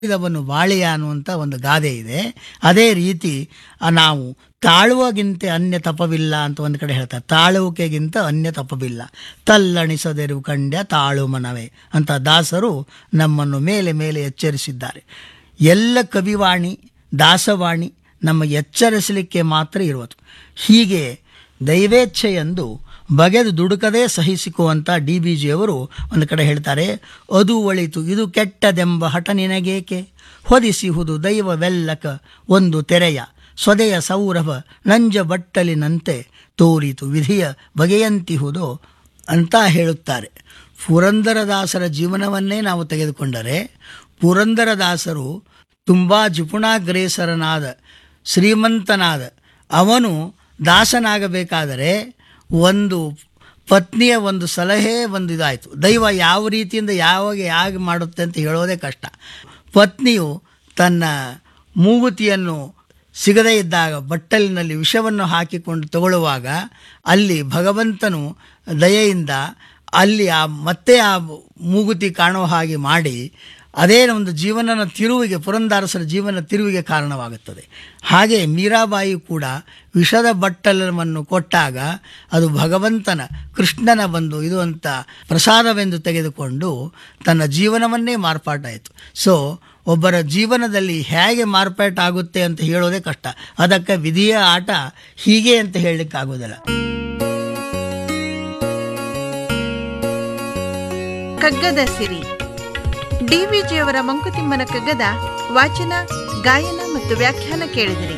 ಇದವನ್ನು ಬಾಳೆಯ ಅನ್ನುವಂಥ ಒಂದು ಗಾದೆ ಇದೆ ಅದೇ ರೀತಿ ಆ ನಾವು ತಾಳುವಗಿಂತ ಅನ್ಯ ತಪವಿಲ್ಲ ಅಂತ ಒಂದು ಕಡೆ ಹೇಳ್ತಾರೆ ತಾಳುವಿಕೆಗಿಂತ ಅನ್ಯ ತಪವಿಲ್ಲ ತಲ್ಲಣಿಸದೆರು ಕಂಡ್ಯ ತಾಳು ಮನವೇ ಅಂತ ದಾಸರು ನಮ್ಮನ್ನು ಮೇಲೆ ಮೇಲೆ ಎಚ್ಚರಿಸಿದ್ದಾರೆ ಎಲ್ಲ ಕವಿವಾಣಿ ದಾಸವಾಣಿ ನಮ್ಮ ಎಚ್ಚರಿಸಲಿಕ್ಕೆ ಮಾತ್ರ ಇರುವುದು ಹೀಗೆ ದೈವೇಚ್ಛೆಯೆಂದು ಬಗೆದು ದುಡುಕದೇ ಸಹಿಸಿಕುವಂಥ ಡಿ ಬಿ ಜಿಯವರು ಒಂದು ಕಡೆ ಹೇಳ್ತಾರೆ ಅದು ಒಳಿತು ಇದು ಕೆಟ್ಟದೆಂಬ ಹಠ ನಿನಗೇಕೆ ಹೊದಿಸಿಹುದು ದೈವವೆಲ್ಲಕ ಒಂದು ತೆರೆಯ ಸ್ವದೆಯ ಸೌರಭ ನಂಜ ಬಟ್ಟಲಿನಂತೆ ತೋರಿತು ವಿಧಿಯ ಬಗೆಯಂತಿಹುದು ಅಂತ ಹೇಳುತ್ತಾರೆ ಪುರಂದರದಾಸರ ಜೀವನವನ್ನೇ ನಾವು ತೆಗೆದುಕೊಂಡರೆ ಪುರಂದರದಾಸರು ತುಂಬ ಜಿಪುಣಾಗ್ರೇಸರನಾದ ಶ್ರೀಮಂತನಾದ ಅವನು ದಾಸನಾಗಬೇಕಾದರೆ ಒಂದು ಪತ್ನಿಯ ಒಂದು ಸಲಹೆ ಒಂದು ಇದಾಯಿತು ದೈವ ಯಾವ ರೀತಿಯಿಂದ ಯಾವಾಗ ಹೇಗೆ ಮಾಡುತ್ತೆ ಅಂತ ಹೇಳೋದೇ ಕಷ್ಟ ಪತ್ನಿಯು ತನ್ನ ಮೂಗುತಿಯನ್ನು ಸಿಗದೇ ಇದ್ದಾಗ ಬಟ್ಟಲಿನಲ್ಲಿ ವಿಷವನ್ನು ಹಾಕಿಕೊಂಡು ತಗೊಳ್ಳುವಾಗ ಅಲ್ಲಿ ಭಗವಂತನು ದಯೆಯಿಂದ ಅಲ್ಲಿ ಆ ಮತ್ತೆ ಆ ಮೂಗುತಿ ಕಾಣೋ ಹಾಗೆ ಮಾಡಿ ಅದೇ ಒಂದು ಜೀವನನ ತಿರುವಿಗೆ ಪುರಂದಾರಸರ ಜೀವನ ತಿರುವಿಗೆ ಕಾರಣವಾಗುತ್ತದೆ ಹಾಗೆ ಮೀರಾಬಾಯಿ ಕೂಡ ವಿಷದ ಬಟ್ಟಲವನ್ನು ಕೊಟ್ಟಾಗ ಅದು ಭಗವಂತನ ಕೃಷ್ಣನ ಬಂದು ಇದು ಅಂತ ಪ್ರಸಾದವೆಂದು ತೆಗೆದುಕೊಂಡು ತನ್ನ ಜೀವನವನ್ನೇ ಮಾರ್ಪಾಟಾಯಿತು ಸೊ ಒಬ್ಬರ ಜೀವನದಲ್ಲಿ ಹೇಗೆ ಮಾರ್ಪಾಟಾಗುತ್ತೆ ಅಂತ ಹೇಳೋದೇ ಕಷ್ಟ ಅದಕ್ಕೆ ವಿಧಿಯ ಆಟ ಹೀಗೆ ಅಂತ ಹೇಳಲಿಕ್ಕಾಗೋದಿಲ್ಲ ಕಗ್ಗದ ಸಿರಿ ಡಿವಿಜಿಯವರ ಮಂಕುತಿಮ್ಮನ ಕಗ್ಗದ ವಾಚನ ಗಾಯನ ಮತ್ತು ವ್ಯಾಖ್ಯಾನ ಕೇಳಿದಿರಿ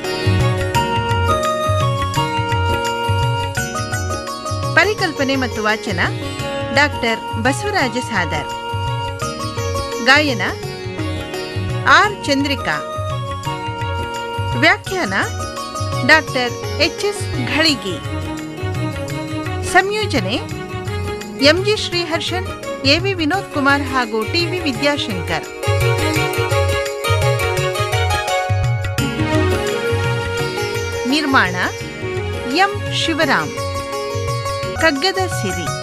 ಪರಿಕಲ್ಪನೆ ಮತ್ತು ವಾಚನ ಡಾಕ್ಟರ್ ಬಸವರಾಜ ಸಾದರ್ ಗಾಯನ ಆರ್ ಚಂದ್ರಿಕಾ ವ್ಯಾಖ್ಯಾನ ಡಾಕ್ಟರ್ ಎಚ್ ಎಸ್ ಘಳಿಗಿ ಸಂಯೋಜನೆ ಎಂಜಿ ಶ್ರೀಹರ್ಷನ್ ಎವಿ ವಿನೋದ್ ಕುಮಾರ್ ಹಾಗೂ ಟಿವಿ ವಿದ್ಯಾಶಂಕರ್ ನಿರ್ಮಾಣ ಎಂ ಶಿವರಾಮ್ ಕಗ್ಗದ ಸಿರಿ